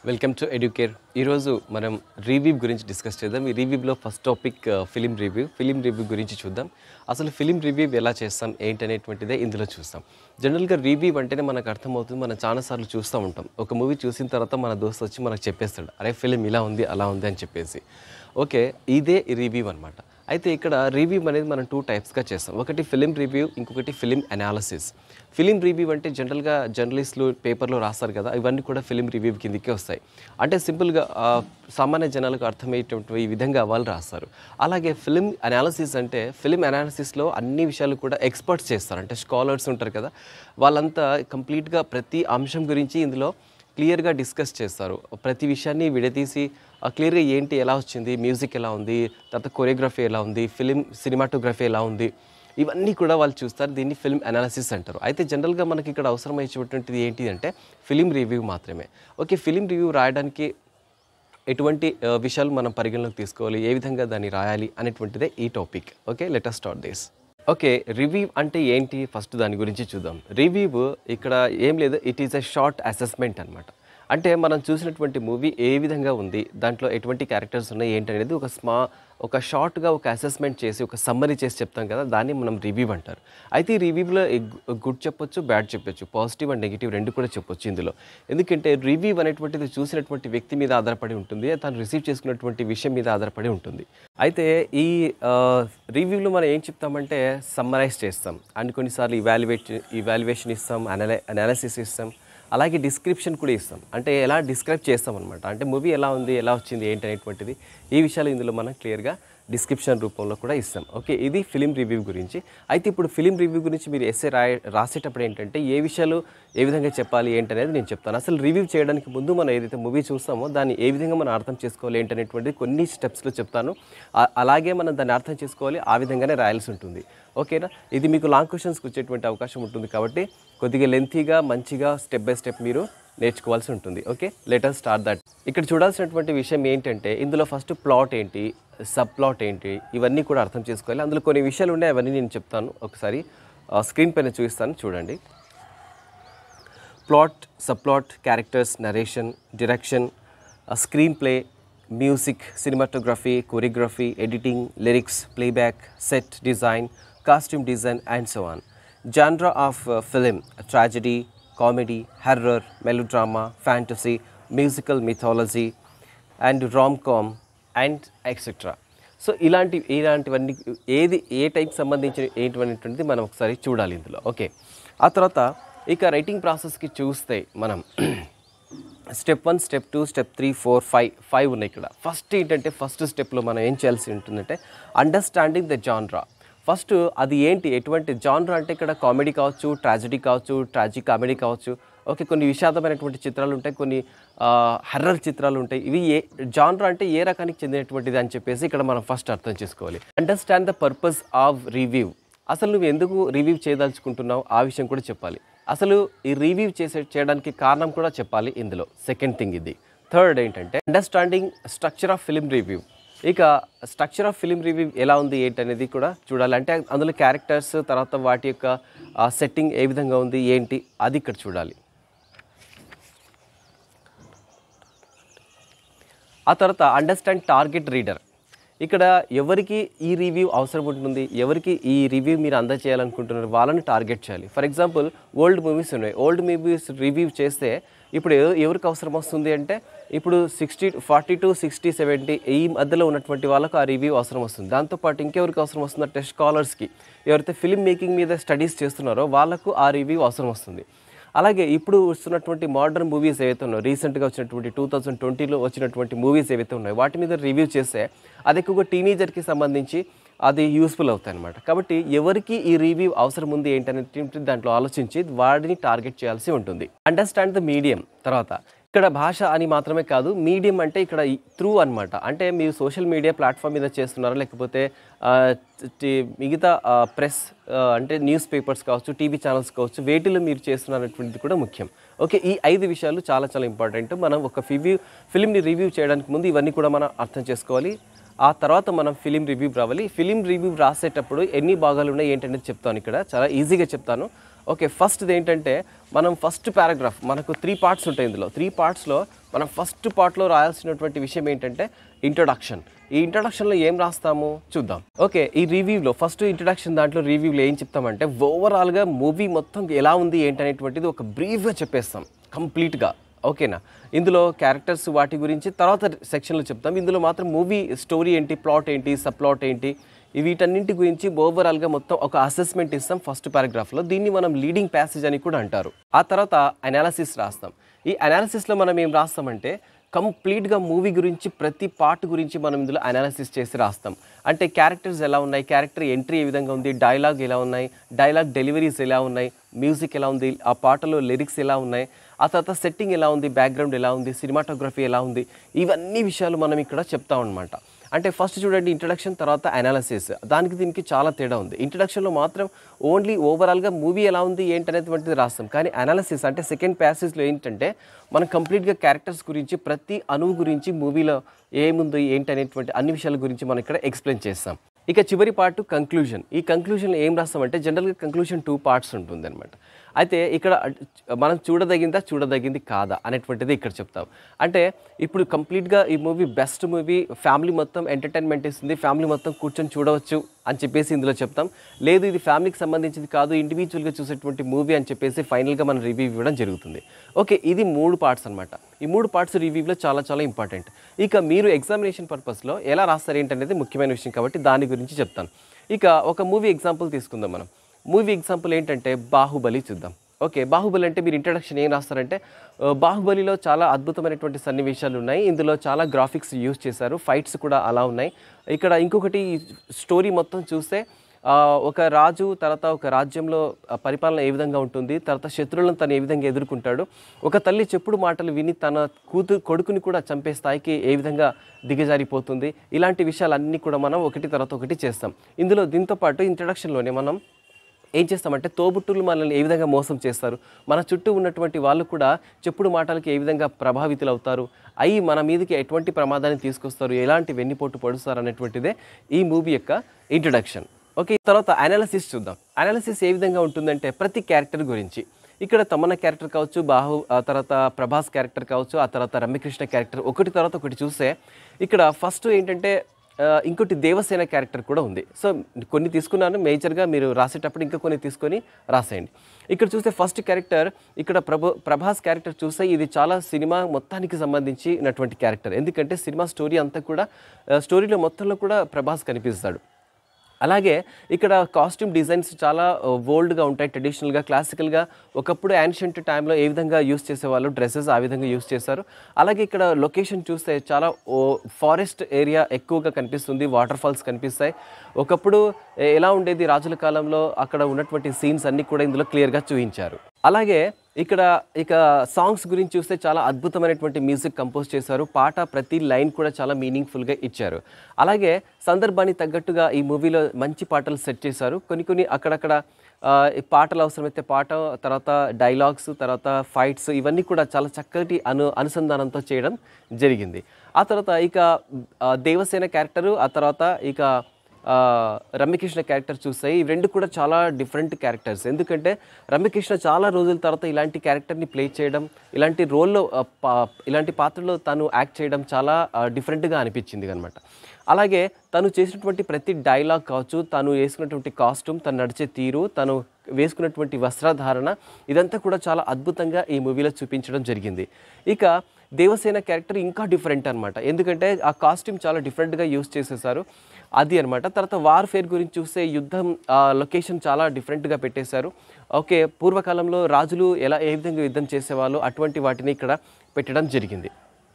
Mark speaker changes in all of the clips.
Speaker 1: welcome to educare ఈరోజు మనం review గురించి డిస్కస్ చేద్దాం ఈ రివ్యూలో first topic film review film review గురించి చూద్దాం అసలు ఫిలిం రివ్యూ ఎలా చేస్తాం ఏంటనేటువంటిదే ఇందులో చూస్తాం జనరల్గా రివ్యూ అంటేనే మనకు అర్థమవుతుంది మనం చాలాసార్లు చూస్తూ ఉంటాం ఒక మూవీ చూసిన తర్వాత మన దోస్త్ వచ్చి మనకు చెప్పేస్తాడు అరే ఫిలిం ఇలా ఉంది అలా ఉంది అని చెప్పేసి ఓకే ఇదే రివ్యూ అనమాట అయితే ఇక్కడ రివ్యూ అనేది మనం టూ టైప్స్గా చేస్తాం ఒకటి ఫిలిం రివ్యూ ఇంకొకటి ఫిలిం అనాలిసిస్ ఫిలిం రివ్యూ అంటే జనరల్గా జర్నలిస్టులు పేపర్లో రాస్తారు కదా ఇవన్నీ కూడా ఫిలిం రివ్యూ కిందకే వస్తాయి అంటే సింపుల్గా ఆ, సామాన్య జనాలకు అర్థమయ్యేటువంటి ఈ విధంగా వాళ్ళు రాస్తారు అలాగే ఫిలిం అనాలిసిస్ అంటే ఫిలిం అనాలిసిస్లో అన్ని విషయాలు కూడా ఎక్స్పర్ట్స్ చేస్తారు అంటే స్కాలర్స్ ఉంటారు కదా వాళ్ళంతా కంప్లీట్గా ప్రతి అంశం గురించి ఇందులో క్లియర్గా డిస్కస్ చేస్తారు ప్రతి విషయాన్ని విడదీసి ఆ, క్లియర్గా ఏంటి ఎలా వచ్చింది మ్యూజిక్ ఎలా ఉంది తర్వాత కొరియోగ్రఫీ ఎలా ఉంది ఫిలిం సినిమాటోగ్రఫీ ఎలా ఉంది ఇవన్నీ కూడా వాళ్ళు చూస్తారు దీన్ని ఫిల్మ్ అనాలిసిస్ అంటారు అయితే జనరల్గా మనకి ఇక్కడ అవసరమయ్యేటువంటిది ఏంటి అంటే ఫిలిం రివ్యూ మాత్రమే ఓకే ఫిలిం రివ్యూ రాయడానికి ఎటువంటి ఆ, విషయాలు మనం పరిగణలోకి తీసుకోవాలి ఏ విధంగా దాన్ని రాయాలి అనేటువంటిదే ఈ topic okay let us start this okay review అంటే ఏంటి ఫస్ట్ దాని గురించి చూద్దాం రివ్యూ ఇక్కడ ఏం లేదు it is a short assessment అనమాట అంటే మనం చూసినటువంటి మూవీ ఏ విధంగా ఉంది దాంట్లో ఎటువంటి క్యారెక్టర్స్ ఉన్నాయి ఏంటి అనేది ఒక స్మా ఒక షార్ట్గా ఒక అసెస్మెంట్ చేసి ఒక సమ్మరీ చేసి చెప్తాం కదా దాన్ని మనం రివ్యూ అంటారు అయితే ఈ రివ్యూలో గుడ్ చెప్పొచ్చు బ్యాడ్ చెప్పొచ్చు పాజిటివ్ అండ్ నెగిటివ్ రెండు కూడా చెప్పొచ్చు ఇందులో ఎందుకంటే రివ్యూ అనేటువంటిది చూసినటువంటి వ్యక్తి మీద ఆధారపడి ఉంటుంది తను రిసీవ్ చేసుకున్నటువంటి విషయం మీద ఆధారపడి ఉంటుంది అయితే ఈ రివ్యూలో మనం ఏం చెప్తామంటే సమ్మరైజ్ చేస్తాం అండ్ కొన్నిసార్లు ఇవాల్యువేట్ ఇవాల్యుయేషన్ ఇస్తాం అనలై అనాలిసిస్ ఇస్తాం అలాగే డిస్క్రిప్షన్ కూడా ఇస్తాం అంటే ఎలా డిస్క్రైబ్ చేస్తాం అనమాట అంటే మూవీ ఎలా ఉంది ఎలా వచ్చింది ఏంటి అనేటువంటిది ఈ విషయాలు ఇందులో మనం క్లియర్గా డిస్క్రిప్షన్ రూపంలో కూడా ఇస్తాం ఓకే ఇది ఫిలిం రివ్యూ గురించి అయితే ఇప్పుడు ఫిలిం రివ్యూ గురించి మీరు ఎస్ఏ రాయ రాసేటప్పుడు ఏంటంటే ఏ విషయాలు ఏ విధంగా చెప్పాలి ఏంటనేది నేను చెప్తాను అసలు రివ్యూ చేయడానికి ముందు మనం ఏదైతే మూవీ చూస్తామో దాన్ని ఏ విధంగా మనం అర్థం చేసుకోవాలి ఏంటనేటువంటిది కొన్ని స్టెప్స్లో చెప్తాను ఆ- అలాగే మనం దాన్ని అర్థం చేసుకోవాలి ఆ విధంగానే రాయాల్సి ఉంటుంది ఓకేనా ఇది మీకు లాంగ్ క్వశ్చన్స్కి వచ్చేటువంటి అవకాశం ఉంటుంది కాబట్టి కొద్దిగా లెంతీగా మంచిగా స్టెప్ బై స్టెప్ మీరు నేర్చుకోవాల్సి ఉంటుంది ఓకే లెటర్ స్టార్ట్ దట్ ఇక్కడ చూడాల్సినటువంటి విషయం ఏంటంటే ఇందులో ఫస్ట్ ప్లాట్ ఏంటి సబ్ ప్లాట్ ఏంటి ఇవన్నీ కూడా అర్థం చేసుకోవాలి అందులో కొన్ని విషయాలు ఉన్నాయి అవన్నీ నేను చెప్తాను ఒకసారి స్క్రీన్ పైన చూపిస్తాను చూడండి plot subplot characters narration direction screenplay music cinematography choreography editing lyrics playback set design costume design and so on genre of film tragedy comedy horror melodrama fantasy musical mythology and rom com and etcetera so ఇలాంటి ఇలాంటివన్నీ ఏది ఏ type సంబంధించిన ఏంటివనేటువంటిది మనం ఒకసారి చూడాలి ఇందులో okay ఆ తర్వాత ఇక రైటింగ్ ప్రాసెస్కి చూస్తే మనం step one step two step three four five five ఉన్నాయి ఇక్కడ ఫస్ట్ ఏంటంటే ఫస్ట్ స్టెప్లో మనం ఏం చేయాల్సి ఉంటుందంటే అండర్స్టాండింగ్ ద జాన్రా ఫస్ట్ అది ఏంటి ఎటువంటి జాన్రా అంటే ఇక్కడ కామెడీ కావచ్చు ట్రాజడీ కావచ్చు ట్రాజీ కామెడీ కావచ్చు ఓకే కొన్ని విషాదమైనటువంటి చిత్రాలు ఉంటాయి కొన్ని హర్రర్ చిత్రాలు ఉంటాయి ఇవి ఏ జాన్రా అంటే ఏ రకానికి చెందినటువంటిది అని చెప్పేసి ఇక్కడ మనం ఫస్ట్ అర్థం చేసుకోవాలి understand the purpose of review అసలు నువ్వు ఎందుకు రివ్యూ చేయదలుచుకుంటున్నావు ఆ విషయం కూడా చెప్పాలి అసలు ఈ రివ్యూ చేసే చేయడానికి కారణం కూడా చెప్పాలి ఇందులో సెకండ్ థింగ్ ఇది థర్డ్ ఏంటంటే understanding structure of film review ఇక స్ట్రక్చర్ ఆఫ్ ఫిలిం రివ్యూ ఎలా ఉంది ఏంటనేది కూడా చూడాలి అంటే అందులో క్యారెక్టర్స్ తర్వాత వాటి యొక్క సెట్టింగ్ ఏ విధంగా ఉంది ఏంటి అది ఇక్కడ చూడాలి ఆ తర్వాత అండర్స్టాండ్ టార్గెట్ రీడర్ ఇక్కడ ఎవరికి ఈ రివ్యూ అవసరం ఉంటుంది ఎవరికి ఈ రివ్యూ మీరు అందజేయాలనుకుంటున్నారు వాళ్ళని టార్గెట్ చేయాలి ఫర్ ఎగ్జాంపుల్ ఓల్డ్ మూవీస్ ఉన్నాయి ఓల్డ్ మూవీస్ రివ్యూ చేస్తే ఇప్పుడు ఎవ- ఎవరికి అవసరం వస్తుంది అంటే ఇప్పుడు sixty forty to sixty seventy ఈ మధ్యలో ఉన్నటువంటి వాళ్ళకు ఆ రివ్యూ అవసరం వస్తుంది దాంతోపాటు ఇంకెవరికి అవసరం వస్తుందంటే స్కాలర్స్కి ఎవరైతే ఫిల్మ్ మేకింగ్ మీద స్టడీస్ చేస్తున్నారో వాళ్ళకు ఆ రివ్యూ అవసరం వస్తుంది అలాగే ఇప్పుడు వస్తున్నటువంటి మోడర్న్ మూవీస్ ఏవైతే ఉన్నాయో రీసెంట్గా వచ్చినటువంటి టూ థౌజండ్ ట్వంటీలో వచ్చినటువంటి మూవీస్ ఏవైతే ఉన్నాయో వాటి మీద రివ్యూ చేస్తే అది ఎక్కువగా టీనేజర్కి సంబంధించి అది యూస్ఫుల్ అవుతాయి అనమాట కాబట్టి ఎవరికి ఈ రివ్యూ అవసరం ఉంది ఏంటనేది దాంట్లో ఆలోచించి వాడిని టార్గెట్ చేయాల్సి ఉంటుంది అండర్స్టాండ్ ద మీడియం తర్వాత ఇక్కడ భాష అని మాత్రమే కాదు మీడియం అంటే ఇక్కడ త్రూ అన్నమాట అంటే మీరు సోషల్ మీడియా ప్లాట్ఫామ్ మీద చేస్తున్నారా లేకపోతే ఆ, టి- మిగతా ప్రెస్ అంటే న్యూస్ పేపర్స్ కావచ్చు టీవీ ఛానల్స్ కావచ్చు వేటిలో మీరు చేస్తున్నారనేటువంటిది కూడా ముఖ్యం ఓకే ఈ ఐదు విషయాలు చాలా చాలా ఇంపార్టెంట్ మనం ఒక ఫివ్యూ ఫిలింని రివ్యూ చేయడానికి ముందు ఇవన్నీ కూడా మనం అర్థం చేసుకోవాలి ఆ తర్వాత మనం ఫిలిం రివ్యూ రావాలి ఫిలిం రివ్యూ రాసేటప్పుడు ఎన్ని భాగాలు ఉన్నాయి ఏంటనేది చెప్తాను ఇక్కడ చాలా ఈజీగా చెప్తాను ఓకే ఫస్ట్ది ఏంటంటే మనం ఫస్ట్ పారాగ్రాఫ్ మనకు త్రీ పార్ట్స్ ఉంటాయి ఇందులో త్రీ పార్ట్స్లో మనం ఫస్ట్ పార్ట్లో రాయాల్సినటువంటి విషయం ఏంటంటే ఇంట్రొడక్షన్ ఈ ఇంట్రొడక్షన్లో ఏం రాస్తాము చూద్దాం ఓకే ఈ రివ్యూలో ఫస్ట్ ఇంట్రొడక్షన్ దాంట్లో రివ్యూలో ఏం చెప్తామంటే ఓవరాల్గా మూవీ మొత్తం ఎలా ఉంది ఏంటనేటువంటిది ఒక బ్రీఫ్గా చెప్పేస్తాం కంప్లీట్గా ఓకేనా ఇందులో క్యారెక్టర్స్ వాటి గురించి తర్వాత సెక్షన్లో చెప్తాం ఇందులో మాత్రం మూవీ స్టోరీ ఏంటి ప్లాట్ ఏంటి సబ్ ప్లాట్ ఏంటి ఈ వీటన్నింటి గురించి ఓవరాల్గా మొత్తం ఒక అసెస్మెంట్ ఇస్తాం ఫస్ట్ పారాగ్రాఫ్లో దీన్ని మనం లీడింగ్ ప్యాసేజ్ అని కూడా అంటారు ఆ తర్వాత అనాలసిస్ రాస్తాం ఈ అనాలసిస్లో మనం ఏం రాస్తామంటే కంప్లీట్గా మూవీ గురించి ప్రతి పార్ట్ గురించి మనం ఇందులో అనాలిసిస్ చేసి రాస్తాం అంటే క్యారెక్టర్స్ ఎలా ఉన్నాయి క్యారెక్టర్ ఎంట్రీ ఏ విధంగా ఉంది డైలాగ్ ఎలా ఉన్నాయి డైలాగ్ డెలివరీస్ ఎలా ఉన్నాయి మ్యూజిక్ ఎలా ఉంది ఆ పాటలో లిరిక్స్ ఎలా ఉన్నాయి ఆ తర్వాత సెట్టింగ్ ఎలా ఉంది బ్యాక్గ్రౌండ్ ఎలా ఉంది సినిమాటోగ్రఫీ ఎలా ఉంది ఇవన్నీ విషయాలు మనం ఇక్కడ చెప్తాం అనమాట అంటే ఫస్ట్ చూడండి ఇంట్రడక్షన్ తర్వాత అనాలసిస్ దానికి దీనికి చాలా తేడా ఉంది ఇంట్రడక్షన్లో మాత్రం ఓన్లీ ఓవరాల్గా మూవీ ఎలా ఉంది ఏంటనేటువంటిది రాస్తాం కానీ అనాలసిస్ అంటే సెకండ్ ప్యాసేజ్లో ఏంటంటే మనం కంప్లీట్గా క్యారెక్టర్స్ గురించి ప్రతి అణువు గురించి మూవీలో ఏముంది ఏంటనేటువంటి అన్ని విషయాల గురించి మనం ఇక్కడ ఎక్స్ప్లెయిన్ చేస్తాం ఇక చివరి పార్ట్ కంక్లూజన్ ఈ కంక్లూజన్లో ఏం రాస్తామంటే జనరల్గా కంక్లూజన్ టూ పార్ట్స్ ఉంటుంది అనమాట అయితే ఇక్కడ మనం చూడదగిందా చూడదగింది కాదా అనేటువంటిది ఇక్కడ చెప్తాం అంటే ఇప్పుడు కంప్లీట్గా ఈ మూవీ బెస్ట్ మూవీ ఫ్యామిలీ మొత్తం ఎంటర్టైన్మెంట్ ఇస్తుంది ఫ్యామిలీ మొత్తం కూర్చొని చూడవచ్చు అని చెప్పేసి ఇందులో చెప్తాం లేదు ఇది ఫ్యామిలీకి సంబంధించింది కాదు ఇండివిజువల్గా చూసేటువంటి మూవీ అని చెప్పేసి ఫైనల్గా మనం రివ్యూ ఇవ్వడం జరుగుతుంది ఓకే ఇది మూడు పార్ట్స్ అనమాట ఈ మూడు పార్ట్స్ రివ్యూలో చాలా చాలా ఇంపార్టెంట్ ఇక మీరు ఎగ్జామినేషన్ పర్పస్లో ఎలా రాస్తారు ఏంటనేది ముఖ్యమైన విషయం కాబట్టి దాని గురించి చెప్తాను ఇక ఒక మూవీ ఎగ్జాంపుల్ తీసుకుందాం మనం మూవీ ఎగ్జాంపుల్ ఏంటంటే బాహుబలి చూద్దాం ఓకే బాహుబలి అంటే మీరు ఇంట్రడక్షన్ ఏం రాస్తారంటే ఆ, బాహుబలిలో చాలా అద్భుతమైనటువంటి సన్నివేశాలు ఉన్నాయి ఇందులో చాలా గ్రాఫిక్స్ యూజ్ చేశారు ఫైట్స్ కూడా అలా ఉన్నాయి ఇక్కడ ఇంకొకటి స్టోరీ మొత్తం చూస్తే ఆ, ఒక రాజు తర్వాత ఒక రాజ్యంలో ఆ, పరిపాలన ఏ విధంగా ఉంటుంది తర్వాత శత్రువులను తను ఏ విధంగా ఎదుర్కొంటాడు ఒక తల్లి చెప్పుడు మాటలు విని తన కూతురు కొడుకుని కూడా చంపే స్థాయికి ఏ విధంగా దిగజారిపోతుంది ఇలాంటి విషయాలన్నీ కూడా మనం ఒకటి తర్వాత ఒకటి చేస్తాం ఇందులో దీంతో పాటు ఇంట్రడక్షన్లోనే మనం ఏం చేస్తామంటే తోబుట్టులు మనల్ని ఏ విధంగా మోసం చేస్తారు మన చుట్టూ ఉన్నటువంటి వాళ్ళు కూడా చెప్పుడు మాటలకి ఏ విధంగా ప్రభావితులు అవుతారు అయి మన మీదకి ఎటువంటి ప్రమాదాన్ని తీసుకొస్తారు ఎలాంటి వెన్నుపోటు పడుస్తారు అనేటువంటిదే ఈ మూవీ యొక్క ఇంట్రడక్షన్ ఓకే తర్వాత అనాలిసిస్ చూద్దాం అనాలిసిస్ ఏ విధంగా ఉంటుందంటే ప్రతి క్యారెక్టర్ గురించి ఇక్కడ తమన్న క్యారెక్టర్ కావచ్చు బాహు ఆ తర్వాత ప్రభాస్ క్యారెక్టర్ కావచ్చు ఆ తర్వాత రమ్యకృష్ణ క్యారెక్టర్ ఒకటి తర్వాత ఒకటి చూస్తే ఇక్కడ ఫస్ట్ ఏంటంటే ఆ, ఇంకోటి దేవసేన క్యారెక్టర్ కూడా ఉంది సో కొన్ని తీసుకున్నాను మేజర్గా మీరు రాసేటప్పుడు ఇంకా కొన్ని తీసుకొని రాసేయండి ఇక్కడ చూస్తే ఫస్ట్ క్యారెక్టర్ ఇక్కడ ప్రభు ప్రభాస్ క్యారెక్టర్ చూస్తే ఇది చాలా సినిమా మొత్తానికి సంబంధించినటువంటి క్యారెక్టర్ ఎందుకంటే సినిమా స్టోరీ అంతా కూడా ఆ, స్టోరీలో మొత్తంలో కూడా ప్రభాస్ కనిపిస్తాడు అలాగే ఇక్కడ కాస్ట్యూమ్ డిజైన్స్ చాలా ఓల్డ్గా ఉంటాయి ట్రెడిషనల్గా క్లాసికల్గా ఒకప్పుడు యాన్షియంట్ టైంలో ఏ విధంగా యూస్ చేసేవాళ్ళు డ్రెస్సెస్ ఆ విధంగా యూస్ చేశారు అలాగే ఇక్కడ లొకేషన్ చూస్తే చాలా ఫారెస్ట్ ఏరియా ఎక్కువగా కనిపిస్తుంది వాటర్ ఫాల్స్ కనిపిస్తాయి ఒకప్పుడు ఎ- ఎలా ఉండేది రాజుల కాలంలో అక్కడ ఉన్నటువంటి సీన్స్ అన్నీ కూడా ఇందులో క్లియర్గా చూపించారు అలాగే ఇక్కడ ఇక సాంగ్స్ గురించి చూస్తే చాలా అద్భుతమైనటువంటి మ్యూజిక్ కంపోజ్ చేశారు పాట ప్రతి లైన్ కూడా చాలా మీనింగ్ఫుల్గా ఇచ్చారు అలాగే సందర్భానికి తగ్గట్టుగా ఈ మూవీలో మంచి పాటలు సెట్ చేశారు కొన్ని కొన్ని అక్కడక్కడ ఆ, ఈ పాటలు అవసరమైతే పాట తర్వాత డైలాగ్స్ తర్వాత ఫైట్స్ ఇవన్నీ కూడా చాలా చక్కటి అను అనుసంధానంతో చేయడం జరిగింది ఆ తర్వాత ఇక ఆ, దేవసేన క్యారెక్టరు ఆ తర్వాత ఇక ఆ, రమ్యకృష్ణ క్యారెక్టర్ చూస్తే ఈ రెండు కూడా చాలా డిఫరెంట్ క్యారెక్టర్స్ ఎందుకంటే రమ్యకృష్ణ చాలా రోజుల తర్వాత ఇలాంటి క్యారెక్టర్ని ప్లే చేయడం ఇలాంటి రోల్లో ఆ, పా- ఇలాంటి పాత్రలో తను యాక్ట్ చేయడం చాలా డిఫరెంట్గా అనిపించింది అనమాట అలాగే తను చేసినటువంటి ప్రతి డైలాగ్ కావచ్చు తను వేసుకున్నటువంటి కాస్ట్యూమ్ తను నడిచే తీరు తను వేసుకున్నటువంటి వస్త్రధారణ ఇదంతా కూడా చాలా అద్భుతంగా ఈ మూవీలో చూపించడం జరిగింది ఇక దేవసేన క్యారెక్టర్ ఇంకా డిఫరెంట్ అనమాట ఎందుకంటే ఆ కాస్ట్యూమ్ చాలా డిఫరెంట్గా యూస్ చేసేసారు అది అనమాట తర్వాత వార్ఫేర్ గురించి చూస్తే యుద్ధం ఆ లొకేషన్ చాలా డిఫరెంట్గా పెట్టేశారు ఓకే పూర్వకాలంలో రాజులు ఎలా ఏ విధంగా యుద్ధం చేసేవాళ్ళు అటువంటి వాటిని ఇక్కడ పెట్టడం జరిగింది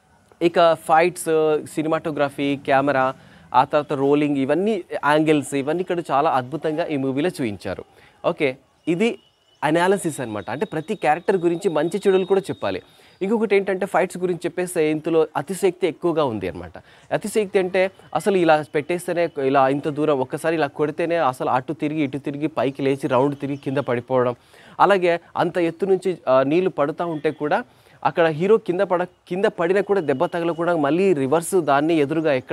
Speaker 1: ఇక ఫైట్స్ సినిమాటోగ్రఫీ కెమెరా ఆ తర్వాత రోలింగ్ ఇవన్నీ యాంగిల్స్ ఇవన్నీ ఇక్కడ చాలా అద్భుతంగా ఈ మూవీలో చూపించారు ఓకే ఇది అనాలిసిస్ అన్నమాట అంటే ప్రతి క్యారెక్టర్ గురించి మంచి చెడులు కూడా చెప్పాలి ఇంకొకటి ఏంటంటే ఫైట్స్ గురించి చెప్పేస్తే ఇందులో అతిశక్తి ఎక్కువగా ఉంది అనమాట అతిశక్తి అంటే అసలు ఇలా పెట్టేస్తేనే ఇలా ఇంత దూరం ఒక్కసారి ఇలా కొడితేనే అసలు అటు తిరిగి ఇటు తిరిగి పైకి లేచి రౌండ్ తిరిగి కింద పడిపోవడం అలాగే అంత ఎత్తు నుంచి ఆ, నీళ్లు పడుతూ ఉంటే కూడా అక్కడ హీరో కింద పడ కింద పడినా కూడా దెబ్బ తగలకుండా మళ్ళీ రివర్స్ దాన్ని ఎదురుగా ఎక్కడం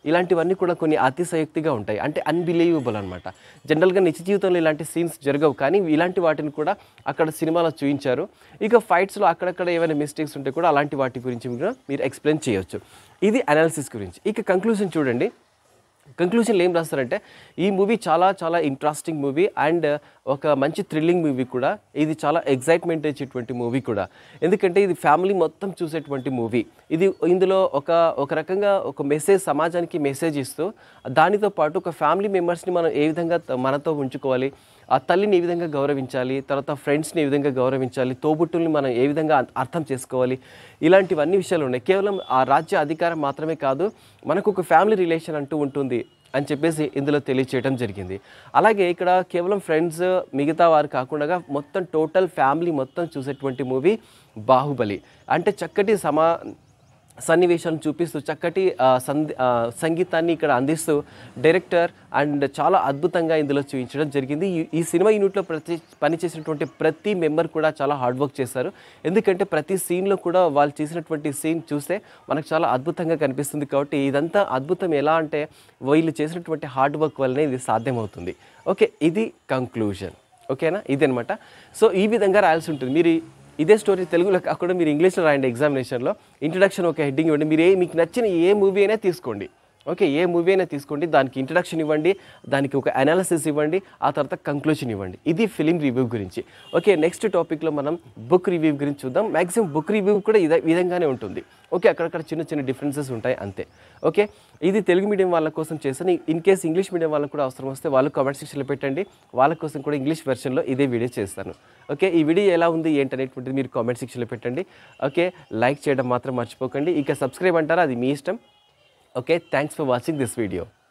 Speaker 1: ఇలాంటివన్నీ కూడా కొన్ని అతిశయోక్తిగా ఉంటాయి అంటే అన్బిలీవబుల్ అనమాట జనరల్గా నిత్య జీవితంలో ఇలాంటి సీన్స్ జరగవు కానీ ఇలాంటి వాటిని కూడా అక్కడ సినిమాలో చూపించారు ఇక ఫైట్స్లో అక్కడక్కడ ఏమైనా మిస్టేక్స్ ఉంటే కూడా అలాంటి వాటి గురించి కూడా మీరు ఎక్స్ప్లెయిన్ చేయొచ్చు ఇది అనాలిసిస్ గురించి ఇక కంక్లూజన్ చూడండి కంక్లూజన్లో ఏం రాస్తారంటే ఈ మూవీ చాలా చాలా ఇంట్రెస్టింగ్ మూవీ అండ్ ఒక మంచి థ్రిల్లింగ్ మూవీ కూడా ఇది చాలా ఎగ్జైట్మెంట్ ఇచ్చేటువంటి మూవీ కూడా ఎందుకంటే ఇది ఫ్యామిలీ మొత్తం చూసేటువంటి మూవీ ఇది ఇందులో ఒక ఒక రకంగా ఒక మెసేజ్ సమాజానికి మెసేజ్ ఇస్తూ దానితో పాటు ఒక ఫ్యామిలీ మెంబర్స్ని మనం ఏ విధంగా త- మనతో ఉంచుకోవాలి ఆ తల్లిని ఏ విధంగా గౌరవించాలి తర్వాత ఫ్రెండ్స్ని ఏ విధంగా గౌరవించాలి తోబుట్టుల్ని మనం ఏ విధంగా అర్థ- అర్థం చేసుకోవాలి ఇలాంటివన్నీ విషయాలు ఉన్నాయి కేవలం ఆ రాజ్య అధికారం మాత్రమే కాదు మనకు ఒక ఫ్యామిలీ రిలేషన్ అంటూ ఉంటుంది అని చెప్పేసి ఇందులో తెలియచేయడం జరిగింది అలాగే ఇక్కడ కేవలం ఫ్రెండ్స్ మిగతా వారు కాకుండా మొత్తం టోటల్ ఫ్యామిలీ మొత్తం చూసేటువంటి మూవీ బాహుబలి అంటే చక్కటి సమా సన్నివేశాలను చూపిస్తూ చక్కటి ఆ, సంధి ఆ, సంగీతాన్ని ఇక్కడ అందిస్తూ డైరెక్టర్ అండ్ చాలా అద్భుతంగా ఇందులో చూపించడం జరిగింది ఈ- ఈ సినిమా యూనిట్లో ప్రతి పనిచేసినటువంటి ప్రతి మెంబర్ కూడా చాలా హార్డ్ వర్క్ చేశారు ఎందుకంటే ప్రతి సీన్లో కూడా వాళ్ళు చేసినటువంటి సీన్ చూస్తే మనకు చాలా అద్భుతంగా కనిపిస్తుంది కాబట్టి ఇదంతా అద్భుతం ఎలా అంటే వీళ్ళు చేసినటువంటి హార్డ్ వర్క్ వల్లనే ఇది సాధ్యమవుతుంది ఓకే ఇది కంక్లూజన్ ఓకేనా ఇదనమాట సో ఈ విధంగా రాయాల్సి ఉంటుంది మీరు ఈ- ఇదే స్టోరీ తెలుగులో కాకుండా మీరు ఇంగ్లీష్లో రాయండి ఎగ్జామినేషన్లో ఇంట్రడక్షన్ ఒక హెడ్డింగ్ ఇవ్వండి మీరు ఏ మీకు నచ్చిన ఏ మూవీ అయినా తీసుకోండి ఓకే ఏ మూవీ అయినా తీసుకోండి దానికి ఇంట్రడక్షన్ ఇవ్వండి దానికి ఒక అనాలిసిస్ ఇవ్వండి ఆ తర్వాత కంక్లూజన్ ఇవ్వండి ఇది ఫిలిం రివ్యూ గురించి ఓకే నెక్స్ట్ టాపిక్లో మనం బుక్ రివ్యూ గురించి చూద్దాం మ్యాక్సిమం బుక్ రివ్యూ కూడా ఇదే విధంగానే ఉంటుంది ఓకే అక్కడక్కడ చిన్న చిన్న డిఫరెన్సెస్ ఉంటాయి అంతే ఓకే ఇది తెలుగు మీడియం వాళ్ళ కోసం చేస్తాను ఇన్ కేస్ ఇంగ్లీష్ మీడియం వాళ్ళకు కూడా అవసరం వస్తే వాళ్ళు కామెంట్ సెక్షన్లో పెట్టండి వాళ్ళ కోసం కూడా ఇంగ్లీష్ వెర్షన్లో ఇదే వీడియో చేస్తాను ఓకే ఈ వీడియో ఎలా ఉంది ఏంటనేటువంటిది మీరు కామెంట్ సెక్షన్లో పెట్టండి ఓకే లైక్ చేయడం మాత్రం మర్చిపోకండి ఇక సబ్స్క్రైబ్ అంటారా అది మీ ఇష్టం okay thanks for watching this video